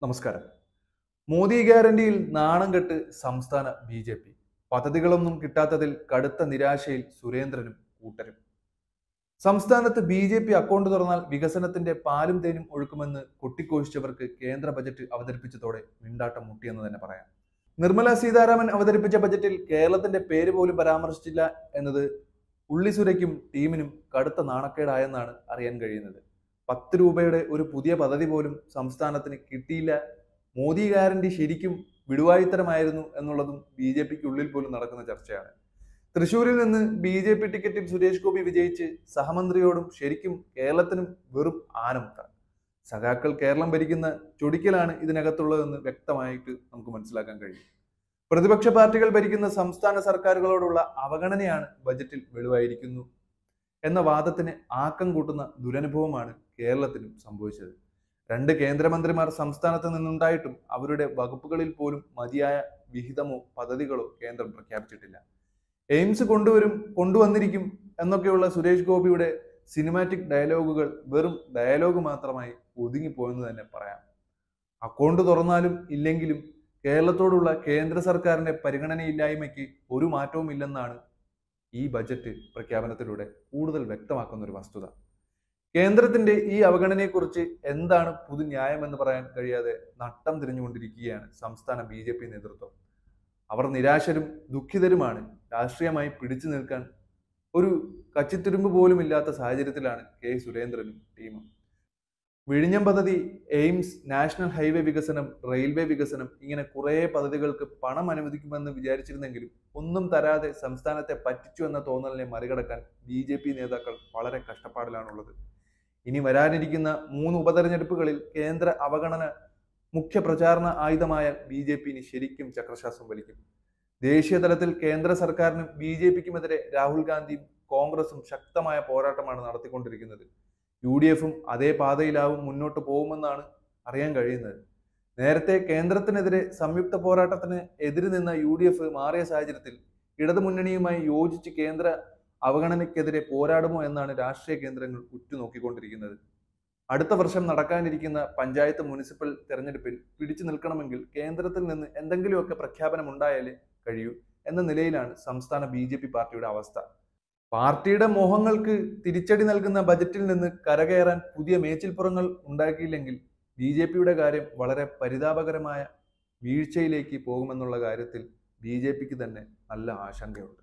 നമസ്കാരം മോദി ഗ്യാരണ്ടിയിൽ നാണം കെട്ട് സംസ്ഥാന ബി ജെ പി പദ്ധതികളൊന്നും കിട്ടാത്തതിൽ കടുത്ത നിരാശയിൽ സുരേന്ദ്രനും കൂട്ടരും സംസ്ഥാനത്ത് ബി ജെ പി അക്കൗണ്ട് തുറന്നാൽ വികസനത്തിന്റെ പാലും തേനും ഒഴുക്കുമെന്ന് കൊട്ടിക്കോഴിച്ചവർക്ക് കേന്ദ്ര ബജറ്റ് അവതരിപ്പിച്ചതോടെ മിണ്ടാട്ടം മുട്ടിയെന്ന് തന്നെ പറയാം നിർമ്മല സീതാരാമൻ അവതരിപ്പിച്ച ബജറ്റിൽ കേരളത്തിന്റെ പേര് പോലും പരാമർശിച്ചില്ല എന്നത് ഉള്ളിസുരയ്ക്കും ടീമിനും കടുത്ത നാണക്കേടായെന്നാണ് അറിയാൻ കഴിയുന്നത് പത്ത് രൂപയുടെ ഒരു പുതിയ പദ്ധതി പോലും സംസ്ഥാനത്തിന് കിട്ടിയില്ല മോദി ഗ്യാരണ്ടി ശരിക്കും വിടുവായുത്തരമായിരുന്നു എന്നുള്ളതും ബി ജെ പിക്ക് ഉള്ളിൽ പോലും നടക്കുന്ന ചർച്ചയാണ് തൃശൂരിൽ നിന്ന് ബി ജെ പി ടിക്കറ്റിൽ സുരേഷ് ഗോപി വിജയിച്ച് സഹമന്ത്രിയോടും ശരിക്കും കേരളത്തിനും വെറും ആനമുട്ട സഖാക്കൾ കേരളം ഭരിക്കുന്ന ചൊടിക്കലാണ് ഇതിനകത്തുള്ളതെന്ന് വ്യക്തമായിട്ട് നമുക്ക് മനസ്സിലാക്കാൻ കഴിയും പ്രതിപക്ഷ പാർട്ടികൾ ഭരിക്കുന്ന സംസ്ഥാന സർക്കാരുകളോടുള്ള അവഗണനയാണ് ബജറ്റിൽ വെളിവായിരിക്കുന്നു എന്ന വാദത്തിന് ആക്കം കൂട്ടുന്ന ദുരനുഭവമാണ് കേരളത്തിനും സംഭവിച്ചത് രണ്ട് കേന്ദ്രമന്ത്രിമാർ സംസ്ഥാനത്ത് നിന്നുണ്ടായിട്ടും അവരുടെ വകുപ്പുകളിൽ പോലും മതിയായ വിഹിതമോ പദ്ധതികളോ കേന്ദ്രം പ്രഖ്യാപിച്ചിട്ടില്ല എയിംസ് കൊണ്ടുവരും കൊണ്ടുവന്നിരിക്കും എന്നൊക്കെയുള്ള സുരേഷ് ഗോപിയുടെ സിനിമാറ്റിക് ഡയലോഗുകൾ വെറും ഡയലോഗ് മാത്രമായി ഒതുങ്ങിപ്പോയെന്ന് തന്നെ പറയാം അക്കൗണ്ട് തുറന്നാലും ഇല്ലെങ്കിലും കേരളത്തോടുള്ള കേന്ദ്ര സർക്കാരിന്റെ പരിഗണനയില്ലായ്മയ്ക്ക് ഒരു മാറ്റവും ഇല്ലെന്നാണ് ഈ ബജറ്റ് പ്രഖ്യാപനത്തിലൂടെ കൂടുതൽ വ്യക്തമാക്കുന്ന ഒരു വസ്തുത കേന്ദ്രത്തിന്റെ ഈ അവഗണനയെക്കുറിച്ച് എന്താണ് പുതു ന്യായമെന്ന് പറയാൻ കഴിയാതെ നട്ടം തിരിഞ്ഞുകൊണ്ടിരിക്കുകയാണ് സംസ്ഥാന ബി ജെ പി നേതൃത്വം അവർ നിരാശരും ദുഃഖിതരുമാണ് രാഷ്ട്രീയമായി പിടിച്ചു നിൽക്കാൻ ഒരു കച്ചിത്തുരുമ്പ് പോലും ഇല്ലാത്ത സാഹചര്യത്തിലാണ് കെ സുരേന്ദ്രനും ടീമും വിഴിഞ്ഞം പദ്ധതി എയിംസ് നാഷണൽ ഹൈവേ വികസനം റെയിൽവേ വികസനം ഇങ്ങനെ കുറേ പദ്ധതികൾക്ക് പണം അനുവദിക്കുമെന്ന് വിചാരിച്ചിരുന്നെങ്കിലും ഒന്നും തരാതെ സംസ്ഥാനത്തെ പറ്റിച്ചു എന്ന തോന്നലിനെ മറികടക്കാൻ ബി ജെ പി നേതാക്കൾ വളരെ കഷ്ടപ്പാടിലാണുള്ളത് ഇനി വരാനിരിക്കുന്ന മൂന്ന് ഉപതെരഞ്ഞെടുപ്പുകളിൽ കേന്ദ്ര അവഗണന മുഖ്യ പ്രചാരണ ആയുധമായാൽ ബി ജെ പിന് ശരിക്കും ചക്രശ്വാസം വലിക്കും ദേശീയ തലത്തിൽ കേന്ദ്ര സർക്കാരിനും ബി ജെ പിക്കുമെതിരെ രാഹുൽ ഗാന്ധിയും കോൺഗ്രസും ശക്തമായ പോരാട്ടമാണ് നടത്തിക്കൊണ്ടിരിക്കുന്നത് യു ഡി എഫും അതേ പാതയിലാവും മുന്നോട്ട് പോകുമെന്നാണ് അറിയാൻ കഴിയുന്നത് നേരത്തെ കേന്ദ്രത്തിനെതിരെ സംയുക്ത പോരാട്ടത്തിന് എതിര് നിന്ന യു ഡി എഫ് മാറിയ സാഹചര്യത്തിൽ ഇടതുമുന്നണിയുമായി യോജിച്ച് കേന്ദ്ര അവഗണനയ്ക്കെതിരെ പോരാടുമോ എന്നാണ് രാഷ്ട്രീയ കേന്ദ്രങ്ങൾ ഉറ്റുനോക്കിക്കൊണ്ടിരിക്കുന്നത് അടുത്ത വർഷം നടക്കാനിരിക്കുന്ന പഞ്ചായത്ത് മുനിസിപ്പൽ തെരഞ്ഞെടുപ്പിൽ പിടിച്ചു നിൽക്കണമെങ്കിൽ കേന്ദ്രത്തിൽ നിന്ന് എന്തെങ്കിലുമൊക്കെ പ്രഖ്യാപനം ഉണ്ടായാലേ കഴിയൂ എന്ന നിലയിലാണ് സംസ്ഥാന ബി ജെ പി പാർട്ടിയുടെ അവസ്ഥ പാർട്ടിയുടെ മോഹങ്ങൾക്ക് തിരിച്ചടി നൽകുന്ന ബജറ്റിൽ നിന്ന് കരകയറാൻ പുതിയ മേച്ചിൽപ്പുറങ്ങൾ ഉണ്ടാക്കിയില്ലെങ്കിൽ ബി ജെ പിയുടെ കാര്യം വളരെ പരിതാപകരമായ വീഴ്ചയിലേക്ക് പോകുമെന്നുള്ള കാര്യത്തിൽ ബി ജെ പിക്ക് തന്നെ നല്ല ആശങ്കയുണ്ട്